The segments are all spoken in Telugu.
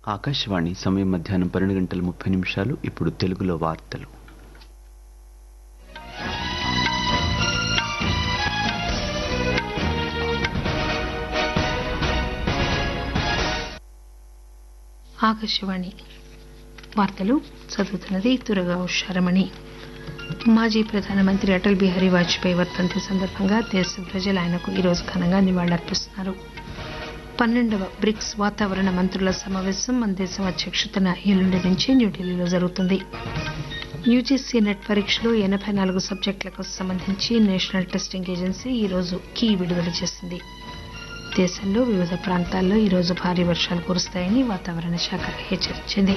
ఆకాశవాణి సమయం మధ్యాహ్నం పన్నెండు గంటల ముప్పై నిమిషాలు ఇప్పుడు తెలుగులో వార్తలు ఆకాశవాణి వార్తలు చదువుతున్నది తురగా ఉషారమణి మాజీ ప్రధానమంత్రి అటల్ బిహారీ వాజ్పేయి వర్ధంతి సందర్భంగా దేశ ప్రజలు ఆయనకు ఈరోజు ఘనంగా నివాళులర్పిస్తున్నారు పన్నెండవ బ్రిక్స్ వాతావరణ మంత్రుల సమావేశం మన దేశం అధ్యక్షతన ఎల్లుండి నుంచి న్యూఢిల్లీలో జరుగుతుంది యూజీసీ నెట్ పరీక్షలో ఎనబై నాలుగు సబ్జెక్టులకు సంబంధించి నేషనల్ టెస్టింగ్ ఏజెన్సీ ఈరోజు కీ విడుదల చేసింది దేశంలో వివిధ ప్రాంతాల్లో ఈరోజు భారీ వర్షాలు కురుస్తాయని వాతావరణ శాఖ హెచ్చరించింది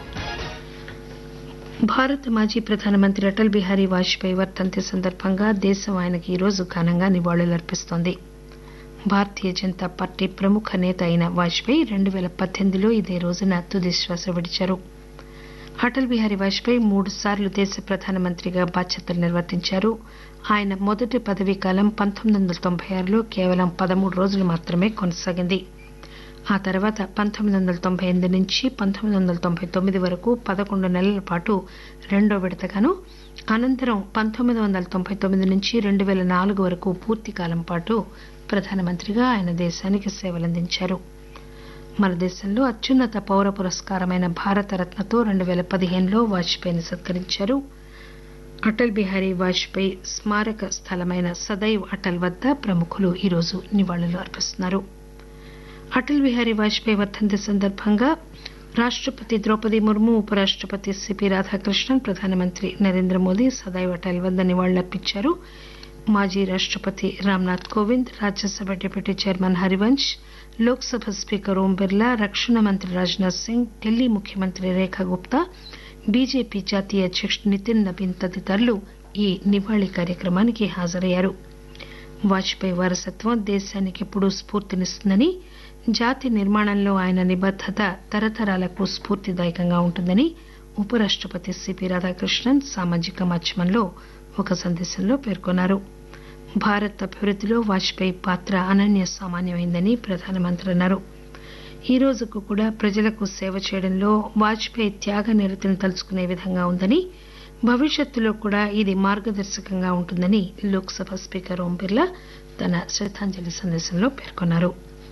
భారత మాజీ ప్రధానమంత్రి అటల్ బిహారీ వాజ్పేయి వర్ధంతి సందర్భంగా దేశం ఆయనకు ఈరోజు ఘనంగా నివాళులర్పిస్తోంది భారతీయ జనతా పార్టీ ప్రముఖ నేత అయిన వాజ్పేయి రెండు పేల పద్దెనిమిదిలో ఇదే రోజున తుది శ్వాస విడిచారు అటల్ బిహారీ వాజ్పేయి మూడు సార్లు దేశ ప్రధానమంత్రిగా బాధ్యతలు నిర్వర్తించారు ఆయన మొదటి పదవీ కాలం పంతొమ్మిది వందల తొంభై ఆరులో కేవలం పదమూడు రోజులు మాత్రమే కొనసాగింది ఆ తర్వాత పంతొమ్మిది వందల తొంభై ఎనిమిది నుంచి పంతొమ్మిది వందల తొంభై తొమ్మిది వరకు పదకొండు నెలల పాటు రెండో విడతగాను అనంతరం పంతొమ్మిది వందల తొంభై తొమ్మిది నుంచి రెండు పేల నాలుగు వరకు పూర్తి కాలం పాటు ప్రధానమంత్రిగా ఆయన దేశానికి సేవలందించారు మన దేశంలో అత్యున్నత పౌర పురస్కారమైన భారతరత్నతో రెండు పేల పదిహేనులో వాజ్పేయిని సత్కరించారు అటల్ బిహారీ వాజ్పేయి స్మారక స్థలమైన సదైవ్ అటల్ వద్ద ప్రముఖులు ఈరోజు నివాళులు అర్పిస్తున్నారు అటల్ బిహారీ వాజ్పేయి వర్ధంతి సందర్భంగా రాష్టపతి ద్రౌపది ముర్ము ఉపరాష్టపతి సిపి రాధాకృష్ణన్ ప్రధానమంత్రి నరేంద్ర మోదీ సదైవ్ అటల్ వద్ద నివాళులర్పించారు మాజీ రాష్టపతి Ramnath Kovind Rajyasabha deputy chairman Harivansh Lok Sabha speaker ఓం బిర్లా రక్షణ మంత్రి రాజ్నాథ్ సింగ్ ఢిల్లీ ముఖ్యమంత్రి రేఖా గుప్తా బీజేపీ జాతీయ అధ్యకుడు నితిన్ నబీన్ తదితరులు ఈ నివాళి కార్యక్రమానికి హాజరయ్యారు వాజ్పేయి వారసత్వం దేశానికి ఎప్పుడూ స్ఫూర్తినిస్తుందని జాతి నిర్మాణంలో ఆయన నిబద్దత తరతరాలకు స్ఫూర్తిదాయకంగా ఉంటుందని ఉపరాష్టపతి సిపి రాధాకృష్ణన్ సామాజిక మాధ్యమంలో ఒక సందేశంలో పేర్కొన్నారు భారత్ అభివృద్దిలో వాజ్పేయి పాత్ర అనన్య సామాన్యమైందని ప్రధానమంత్రి అన్నారు ఈ రోజుకు కూడా ప్రజలకు సేవ చేయడంలో వాజ్పేయి త్యాగ నిరతిని తలుచుకునే విధంగా ఉందని భవిష్యత్తులో కూడా ఇది మార్గదర్శకంగా ఉంటుందని లోక్ సభ స్పీకర్ ఓం బిర్లా తన శ్రద్దాంజలి సందేశంలో పేర్కొన్నారు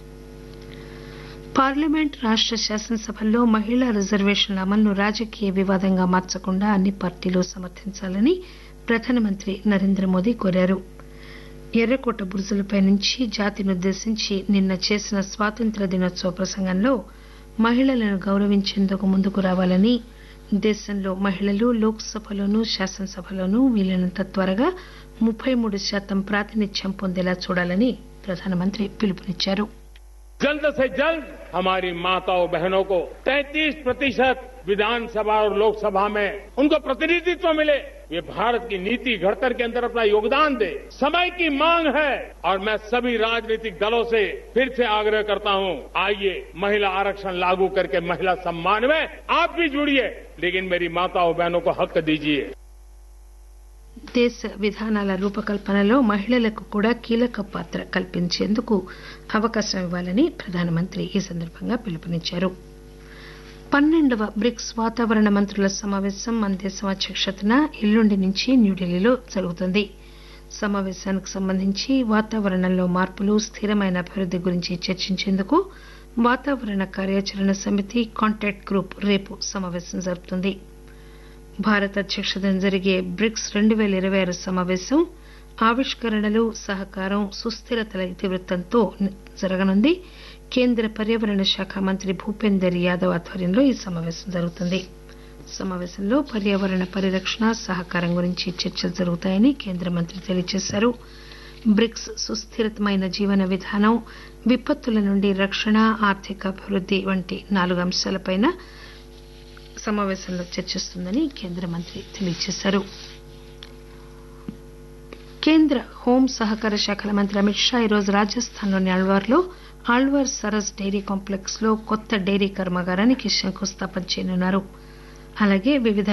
పార్లమెంట్ రాష్ట శాసనసభల్లో మహిళా రిజర్వేషన్ల అమలును రాజకీయ వివాదంగా మార్చకుండా అన్ని పార్టీలు సమర్థించాలని ప్రధానమంత్రి నరేంద్ర మోదీ కోరారు ఎర్రకోట బురుజులపై నుంచి జాతినుద్దేశించి నిన్న చేసిన స్వాతంత్ర్య దినోత్సవ ప్రసంగంలో మహిళలను గౌరవించేందుకు ముందుకు రావాలని దేశంలో మహిళలు లోక్ సభలోనూ శాసనసభలోనూ వీలైనంత త్వరగా ముప్పై మూడు శాతం ప్రాతినిధ్యం పొందేలా చూడాలని ప్రధానమంత్రి పిలుపునిచ్చారు जल्द से जल्द हमारी माताओं बहनों को 33 प्रतिशत विधानसभा और लोकसभा में उनको प्रतिनिधित्व मिले ये भारत की नीति घड़तर के अंदर अपना योगदान दे समय की मांग है और मैं सभी राजनीतिक दलों से फिर से आग्रह करता हूं आइए महिला आरक्षण लागू करके महिला सम्मान में आप भी जुड़िए लेकिन मेरी माताओं बहनों को हक दीजिए దేశ విధానాల రూపకల్పనలో మహిళలకు కూడా కీలక పాత్ర కల్పించేందుకు అవకాశం ఇవ్వాలని ప్రధానమంత్రి ఈ సందర్భంగా పిలుపునిచ్చారు పన్నెండవ బ్రిక్స్ వాతావరణ మంత్రుల సమావేశం మన దేశం అధ్యక్షతన ఎల్లుండి నుంచి న్యూఢిల్లీలో జరుగుతుంది సమావేశానికి సంబంధించి వాతావరణంలో మార్పులు స్థిరమైన అభివృద్ది గురించి చర్చించేందుకు వాతావరణ కార్యాచరణ సమితి కాంటాక్ట్ గ్రూప్ రేపు సమావేశం జరుపుతుంది భారత్ అధ్యక్షతన జరిగే బ్రిక్స్ రెండు పేల ఇరవై ఆరు సమావేశం ఆవిష్కరణలు సహకారం సుస్థిరతల ఇతివృత్తంతో జరగనుంది కేంద్ర పర్యావరణ శాఖ మంత్రి భూపేందర్ యాదవ్ ఆధ్వర్యంలో ఈ సమావేశం జరుగుతుంది సమావేశంలో పర్యావరణ పరిరక్షణ సహకారం గురించి చర్చలు జరుగుతాయని కేంద్ర మంత్రి తెలియజేశారు బ్రిక్స్ సుస్థిరమైన జీవన విధానం విపత్తుల నుండి రక్షణ ఆర్థిక అభివృద్ది వంటి నాలుగు అంశాలపైన సమావేశంలో చర్చిస్తుందని కేంద్ర మంత్రి తెలియజేశారు కేంద్ర హోం సహకార శాఖల మంత్రి అమిత్ షా ఈరోజు రాజస్థాన్లోని అల్వార్లో ఆళ్వార్ సరస్ డైరీ కాంప్లెక్స్ లో కొత్త డైరీ కర్మాగారానికి శంకుస్థాపన చేయనున్నారు అలాగే వివిధ